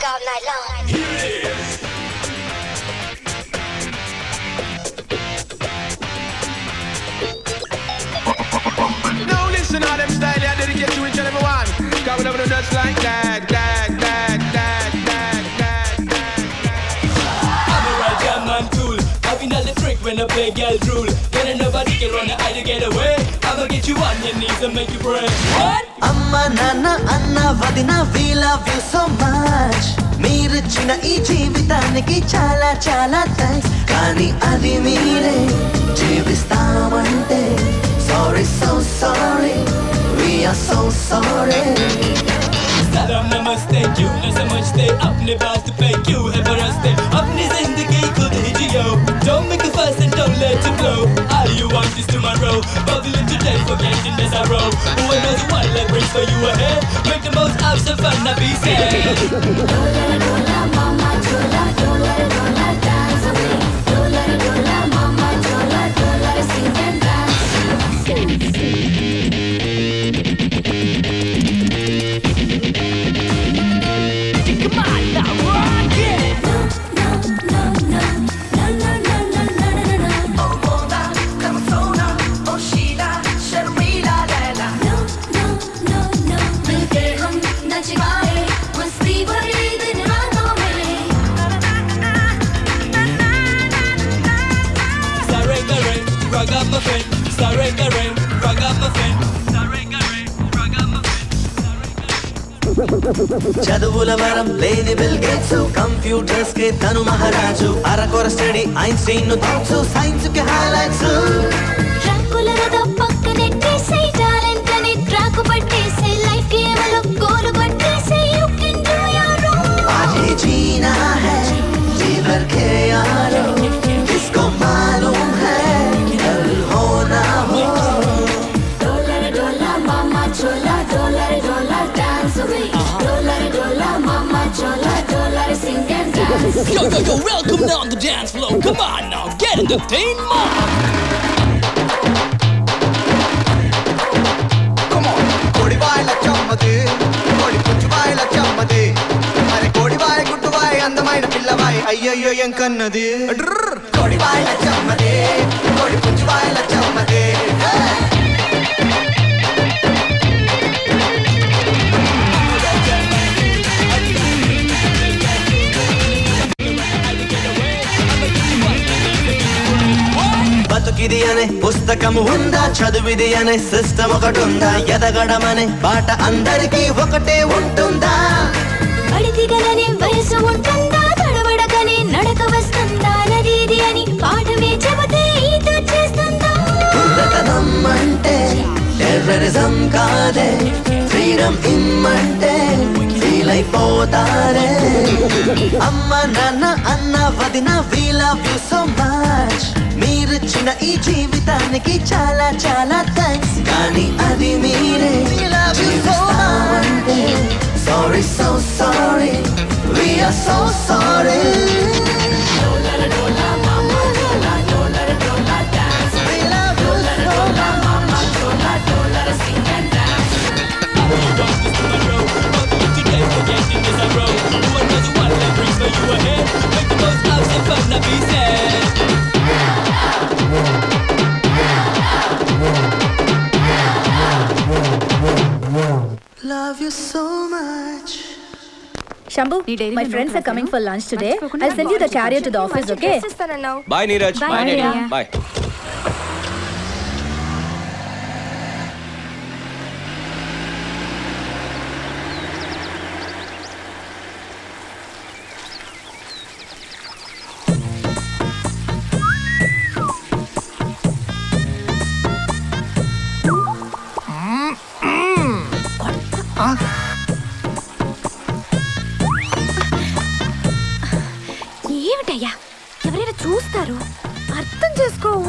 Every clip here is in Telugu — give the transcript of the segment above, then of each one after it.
all night long. Now listen how them style I dedicate to each and every one. Cause we never do nuts like that, that, that, that, that, that, that. I'm a right jam man tool. Having all the trick when I play girl rule. Then nobody can run the eye to get away. I'ma get you on your knees and make you pray. What? అమ్మ నాన్న అన్న వదిన we love you so much మీరిచ్చిన ఈ జీవితానికి చాలా చాలా థ్యాంక్స్ కానీ అది మీరే జీవిస్తామంటే sorry so sorry we are so sorry Salam namaste you न समझते अपने बात पे क्यों है बरसते अपनी जिंदगी खुद ही जियो Don't make a fuss and don't let it blow All you want is tomorrow Bubble in today forgetting the sorrow Who knows what life brings for you ahead Make the most out of fun not be sad Come on now rock it Sarangare, ragamuffin Sarangare, ragamuffin Sarangare, ragamuffin చదువుల వరం లేని బిల్ గేట్స్ కంప్యూటర్స్ కి తను మహారాజు అరకొర స్టడీ ఐన్స్టీన్ ను థాట్స్ సైన్స్ కి హైలైట్స్ आज ही जीना है जीवर के यारो किसको मालूम है कल हो ना हो Yo, yo, yo, welcome down the dance floor. Come on now, get in the thing, కోడివాయల చమ్మది కోడి పుంజువాయల చమ్మది మరి కోడివాయ గుడ్డువాయ అందమైన పిల్లవాయి అయ్యయ్యో ఏం కన్నది కోడివాయల చమ్మది కోడి పుంజువాయల చమ్మది బతుకిది అనే పుస్తకం ఉందా చదువిది అనే సిస్టమ్ ఒకటి ఉందా ఎదగడం అనే బాట అందరికీ ఒకటే ఉంటుందా అడిదిగలని వయసు ఉంటుందా తడబడకని నడక వస్తుందా నది ఇది అని పాఠమే చెబితే ఈత చేస్తుందా ఉండతనం అంటే టెర్రరిజం కాదే ఫ్రీడమ్ ఇమ్మంటే ఫీల్ అయిపోతారే అమ్మ నాన్న అన్న వదిన we love you so much మీరిచ్చిన ఈ జీవితానికి చాలా చాలా థ్యాంక్స్ కానీ అది మీరే జీవిస్తామంటే sorry so sorry we are so sorry Today forgetting the sorrow. Who knows what life brings for you ahead? Make the most out of fun not be sad. Love you so much. Shambhu, my friends are coming for lunch today. I'll send you the carrier to the office, okay? Bye Neeraj Bye, bye daddy Maria. Bye ఏమిటయ్యా ఎవరైనా చూస్తారు అర్థం చేసుకోవు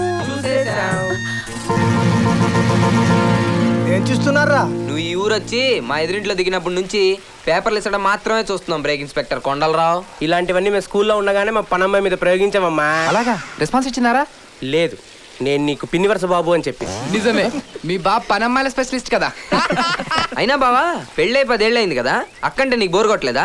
ఏం చూస్తున్నారా నువ్వు ఈ ఊరు వచ్చి మా ఎదురింట్లో దిగినప్పటి నుంచి పేపర్లు ఇచ్చడం మాత్రమే చూస్తున్నాం బ్రేక్ ఇన్స్పెక్టర్ కొండలరావు ఇలాంటివన్నీ మేము స్కూల్లో ఉండగానే మా పనమ్మాయి మీద ప్రయోగించామమ్మా అలాగా రెస్పాన్స్ ఇచ్చినారా లేదు నేను నీకు పిన్ని వరస బాబు అని చెప్పి నిజమే మీ బాబు పనమ్మాయిల స్పెషలిస్ట్ కదా అయినా బావా పెళ్ళై పదేళ్ళు అయింది కదా అక్కంటే నీకు బోర్ కొట్టలేదా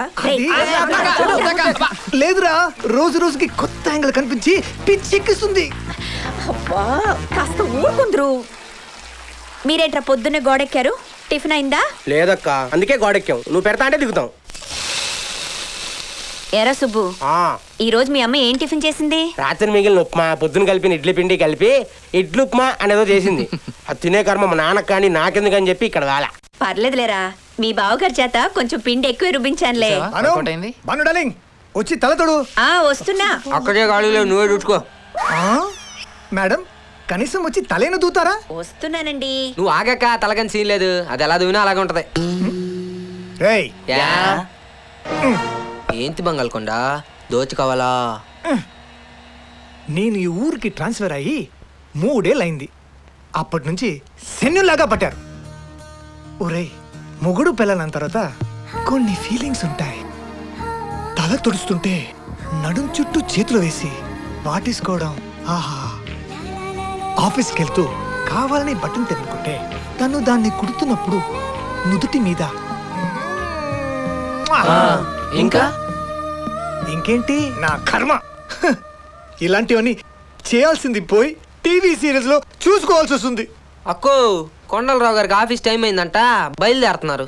లేదురా రోజు రోజుకి కొత్త యాంగిల్ కనిపించి పిచ్చెక్కిస్తుంది అబ్బా కాస్త ఊరుకుందరు మీరేంట్రా పొద్దున్నే గోడెక్కారు టిఫిన్ అయిందా లేదక్క అందుకే గోడెక్కాం నువ్వు పెడతా అంటే దిగుతాం ఎరా సుబ్బు ఆ, ఈ రోజు మీ అమ్మ ఏం టిఫిన్ చేసింది రాత్రి మిగిలిన ఉప్మా పొద్దున కలిపిన ఇడ్లీ పిండి కలిపి ఇడ్లు ఉప్మా అనేదో చేసింది అది తినే కర్మ మా నాన్నకు కానీ నాకెందుకని చెప్పి ఇక్కడ వేళ పర్లేదులేరా మీ బావగారి చేత కొంచెం పిండి ఎక్కువ రుబ్బించానులే అను బను డార్లింగ్ వచ్చి తల తొడు ఆ వస్తున్నా అక్కడే గాడిలో నువ్వే చూసుకో ఆ? మేడం కనీసం వచ్చి తలేను దూతారా వస్తున్నానండి నువ్వు ఆగాక తలకని సీన్ లేదు అది ఎలా దువినా అలాగే ఉంటది రేయ్ యా ఏంటి బంగాల్కొండ దోచుకోవాలా నేను ఈ ఊరికి ట్రాన్స్ఫర్ అయ్యి మూడేళ్ళు అయింది అప్పటి నుంచి శన్యులాగా పట్టారు ఒరేయ్ మొగుడు పిల్లలన్న తర్వాత కొన్ని ఫీలింగ్స్ ఉంటాయి తల తుడుస్తుంటే నడుం చుట్టూ చేతులు వేసి వాటేసుకోవడం ఆహా ఆఫీస్కి వెళ్తూ కావాలని బట్టలు తెరుకుంటే తను దాన్ని కుడుతున్నప్పుడు నుదుటి మీద ఇంకా ఇంకేంటి నా కర్మ హ! ఇలాంటివన్నీ చేయాల్సింది పోయి టీవీ సీరియల్స్ లో చూసుకోవాల్సి వస్తుంది అక్కో కొండలరావు గారికి ఆఫీస్ టైం అయిందంట బయలుదేరుతున్నారు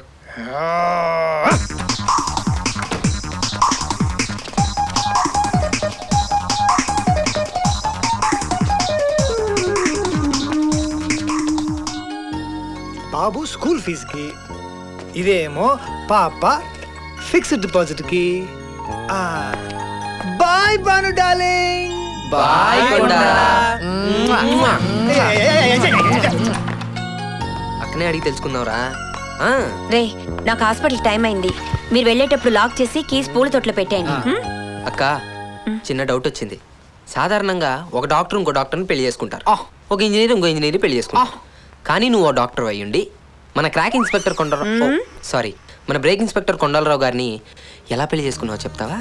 బాబు స్కూల్ ఫీజుకి ఇదేమో పాప ఫిక్స్డ్ డిపాజిట్ కి bye Banu darling bye Konda అక్కనే అడిగి తెలుసుకుందాంరా ఆ, రే నాకు హాస్పిటల్ టైం అయింది మీరు వెళ్ళేటప్పుడు లాక్ చేసి కీస్ పూల తొట్లో పెట్టేయండి హ్మ్? అక్క చిన్న డౌట్ వచ్చింది సాధారణంగా ఒక డాక్టర్ ఇంకో డాక్టర్ని పెళ్లి చేసుకుంటారు ఒక ఇంజనీర్ ఇంకో ఇంజనీర్ పెళ్లి చేసుకుంటారు కానీ నువ్వు ఓ డాక్టర్ అయ్యుండి మన క్రాక్ ఇన్స్పెక్టర్ కొండరావు సారీ మన బ్రేక్ ఇన్స్పెక్టర్ కొండలరావు గారిని ఎలా పెళ్లి చేసుకున్నావో చెప్తావా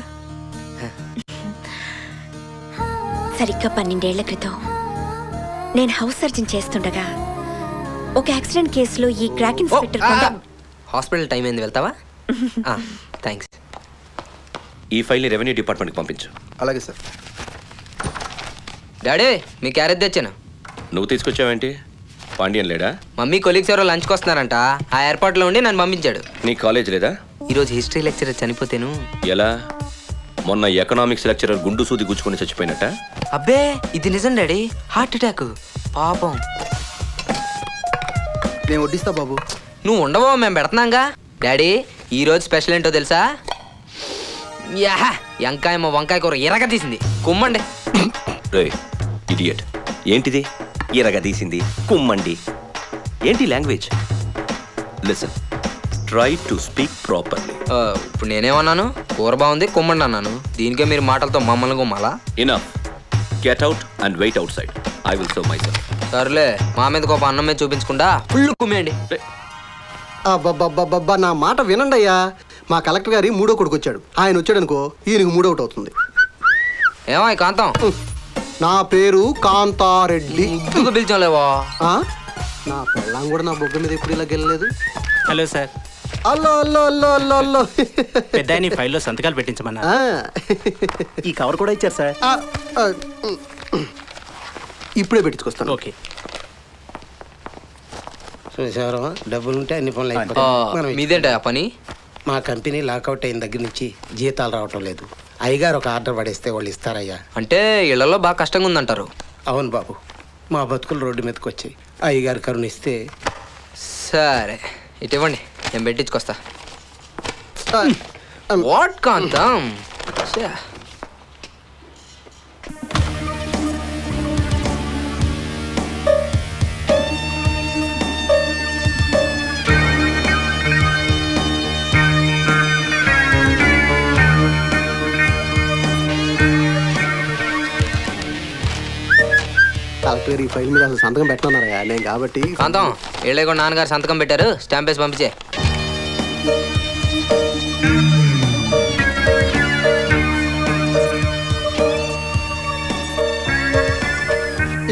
సరిగ్గా పన్నెండేళ్ల క్రితం నేను హౌస్ సర్జన్ చేస్తుండగా ఒక యాక్సిడెంట్ కేసులో ఈ crack inspector Konda- hospital time అయింది వెళ్తావా థ్యాంక్స్ ఈ ఫైల్ని రెవెన్యూ డిపార్ట్మెంట్కి పంపించు అలాగే సార్ డాడీ మీ క్యారెట్ తెచ్చాను నువ్వు తీసుకొచ్చావేంటి పాండ్యన్ లేడా మమ్మీ కొలీగ్స్ ఎవరో లంచ్కి వస్తున్నారంట ఆ ఏర్పాట్లో ఉండి నన్ను పంపించాడు నీ కాలేజ్ లేదా ఈరోజు హిస్టరీ లెక్చరర్ చనిపోతేను ఎలా మొన్న ఎకనామిక్స్ లెక్చరర్ గుండు సూది గుచ్చుకొని చచ్చిపోయినట్ట అబ్బే ఇది నిజం డాడీ హార్ట్ అటాక్ పాపం నేను వడ్డిస్తా బాబు నువ్వు ఉండవో మేము పెడుతున్నాంగా డాడీ ఈ రోజు స్పెషల్ ఏంటో తెలుసా యా వంకాయ మా వంకాయ కూర ఎరగ తీసింది కుమ్మండి రే ఇడియట్ ఏంటిది ఇరగ తీసింది కుమ్మండి ఏంటి language listen try to speak properly ఆ, ఇప్పుడు నేనేమన్నాను కూర బాగుంది కుమ్మండి అన్నాను దీనికే మీరు మాటలతో మమ్మల్ని కుమ్మాలా enough get out and wait outside I will serve myself సర్లే మా మీద కోపం అన్నం మీద చూపించకుండా ఫుల్ కుమ్మేయండి అబ్బబ్బబ్బబ్బా నా మాట వినండి అయ్యా మా కలెక్టర్ గారి మూడో కొడుకు వచ్చాడు ఆయన వచ్చాడు అనుకో ఈయనకు మూడో ఒకటి అవుతుంది ఏమో ఈ కాంతం నా పేరు కాంతారెడ్డి ఎందుకు పిలిచాలేవా ఆ? నా పెళ్ళాం కూడా నా బొగ్గ మీద ఎప్పుడు ఇలా గెలలేదు హలో సార్ అల్లో అల్లో అల్లో అల్లో అల్లో పెద్ద ఆయన ఈ ఫైల్లో సంతకాలు పెట్టించమన్నారు ఆ. ఈ కవర్ కూడా ఇచ్చారు సార్ ఆ, ఆ, ఉమ్, ఉమ్. ఇప్పుడే పెట్టించుకొస్తాను ఓకే చూసారా డబ్బులుంటే అన్ని పనులు ఆ, అయిపోతాయి మనం మీదేంట ఆ పని మా కంపెనీ లాకౌట్ అయిన దగ్గర నుంచి జీతాలు రావటం లేదు అయ్యగారు ఒక ఆర్డర్ పడేస్తే వాళ్ళు ఇస్తారయ్యా అంటే ఇళ్లలో బాగా కష్టంగా ఉందంటారు అవును బాబు మా బతుకులు రోడ్డు మీదకి వచ్చాయి అయ్యగారు కరుణిస్తే సరే ఇటు ఇవ్వండి నేను పెట్టించుకొస్తా వాట్ కాంతం ఛే. కలెక్టర్ గారు ఈ ఫైల్ మీద అసలు సంతకం పెట్టనున్నారా నేను కాబట్టి కాంతం ఏళ్ళే కూడా నాన్నగారు సంతకం పెట్టారు స్టాంప్ వేసి పంపించే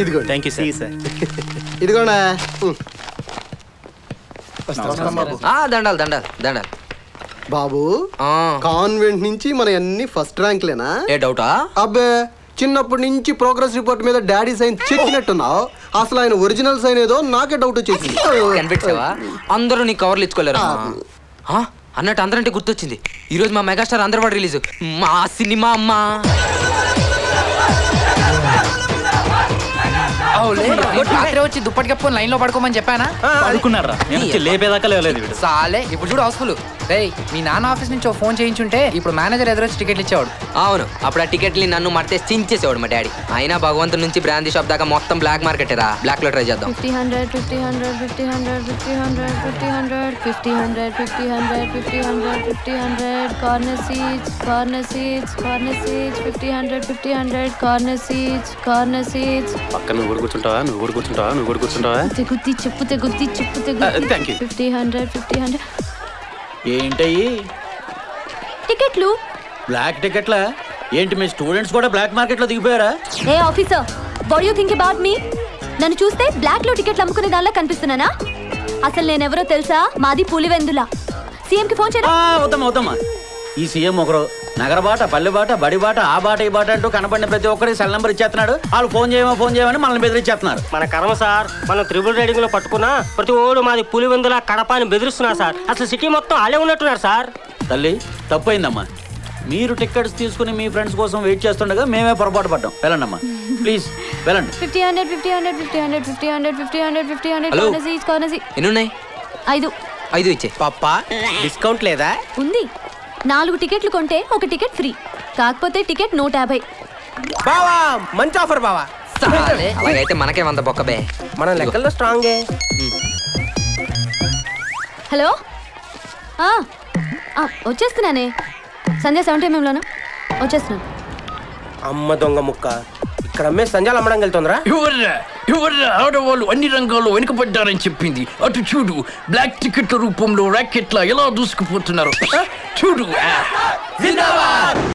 ఇదిగో థ్యాంక్ యూ సార్ సార్ ఇదిగోనా ఉమ్. ఆ, దండాలు దండాలు దండాలు బాబు కాన్వెంట్ నుంచి మన అన్ని ఫస్ట్ ర్యాంక్లేనా ఏ డౌటా అబ్బే చిన్నప్పటి నుంచి ప్రోగ్రెస్ రిపోర్ట్ మీద డాడీ సైన్ చెక్కినట్టున్నావు అసలు ఆయన ఒరిజినల్ సైన్ ఏదో నాకే డౌట్ వచ్చేసింది కనిపెట్టావా అందరూ నీ కవర్లు ఇచ్చుకోలేరు ఆ, అన్నట్టు అందరంటే గుర్తొచ్చింది ఈ రోజు మా మెగాస్టార్ అందరవాడు రిలీజ్ మా సినిమా అమ్మా రాత్రి వచ్చి దుప్పటి కప్పుకొని లైన్ లో పడుకోమని చెప్పానా పడుకున్నారా నేను వచ్చి లేపేదాకా లేవలేదు వీడు సాలే ఇప్పుడు చూడు హౌస్ఫుల్ రేయ్ మీ నాన్న ఆఫీస్ నుంచి ఓ ఫోన్ చేయించుంటే ఇప్పుడు మేనేజర్ ఎదురొచ్చి టికెట్లు ఇచ్చేవాడు అవును అప్పుడు ఆ టికెట్ని నన్ను మడితే చించేసేవాడు మా డాడీ అయినా భగవంతుడి నుంచి బ్రాందీ షాప్ దాకా మొత్తం బ్లాక్ మార్కెట్ రా బ్లాక్ లో ట్రై చేద్దాం fifty hundred fifty hundred fifty hundred fifty hundred fifty hundred fifty hundred fifty hundred fifty hundred fifty hundred corner seats corner seats corner seats fifty hundred fifty hundred corner seats corner seats పక్కన నువ్వు కూడా కూర్చుంటావా నువ్వు కూడా కూర్చుంటావా నువ్వు కూడా కూర్చుంటావా తెగుద్ది చెప్పు తెగుద్ది చెప్పు Uh, thank you. తెగుద్ది ఫిఫ్టీ హండ్రెడ్ ఫిఫ్టీ హండ్రెడ్ ఏంటయ్యి టికెట్లు బ్లాక్ టికెట్లా ఏంటి మీ స్టూడెంట్స్ కూడా బ్లాక్ మార్కెట్లో దిగిపోయారా ఏ officer what you think about me నన్ను చూస్తే బ్లాక్ లో టికెట్లు అమ్ముకునే దానిలా కనిపిస్తున్నానా అసలు నేనెవరో తెలుసా మాది పులివెందుల సీఎం కి ఫోన్ చేయరా అవుతాం అవుతామా ఈ సీఎం ఒకరు నగరబాట పల్లెబాట బడిబాట ఆ బాట ఈ బాట అంటూ కనపడిన ప్రతి ఒక్కరికి సెల్ నెంబర్ ఇచ్చేస్తున్నాడు వాళ్ళు ఫోన్ చేయమో ఫోన్ చేయమని మనల్ని బెదిరించేస్తున్నారు మన కర్మ సార్ మనం త్రిబుల్ రైడింగ్ లో పట్టుకున్నా ప్రతి ఓడు మాది పులివెందుల కడప అని బెదిరిస్తున్నారు సార్ అసలు సిటీ మొత్తం అలే ఉన్నట్టున్నారు సార్ తల్లి తప్పైందమ్మా మీరు టికెట్స్ తీసుకుని మీ ఫ్రెండ్స్ కోసం వెయిట్ చేస్తుండగా మేమే పొరపాటు పడ్డాం వెళ్ళండమ్మా ప్లీజ్ వెళ్ళండి fifty hundred fifty hundred fifty hundred fifty hundred fifty hundred fifty hundred Hello? Corner seats corner seat ఎన్ని ఉన్నాయి ఐదు ఐదు ఇచ్చే పప్ప డిస్కౌంట్ లేదా ఉంది నాలుగు టికెట్లు కొంటే ఒక టికెట్ ఫ్రీ కాకపోతే టికెట్ నూట యాభై బావా మంచి ఆఫర్ బావా సాలే అలాగైతే మనకే వంద బొక్కబే మన లెక్కల్లో స్ట్రాంగే హలో ఆ, ఆ, వచ్చేస్తున్నానే సంధ్య సెవెంటీ ఎంఎంలోనా వచ్చేస్తున్నాను అమ్మ దొంగ ముక్క ఇక్కడ అమ్మే సంజాలు అమ్మడానికి వెళ్తుందిరా ఎవర్రా ఎవర్రా ఆడవాళ్ళు అన్ని రంగాల్లో వెనుకబడ్డారని చెప్పింది అటు చూడు బ్లాక్ టికెట్ల రూపంలో ర్యాకెట్ల ఎలా దూసుకుపోతున్నారు చూడు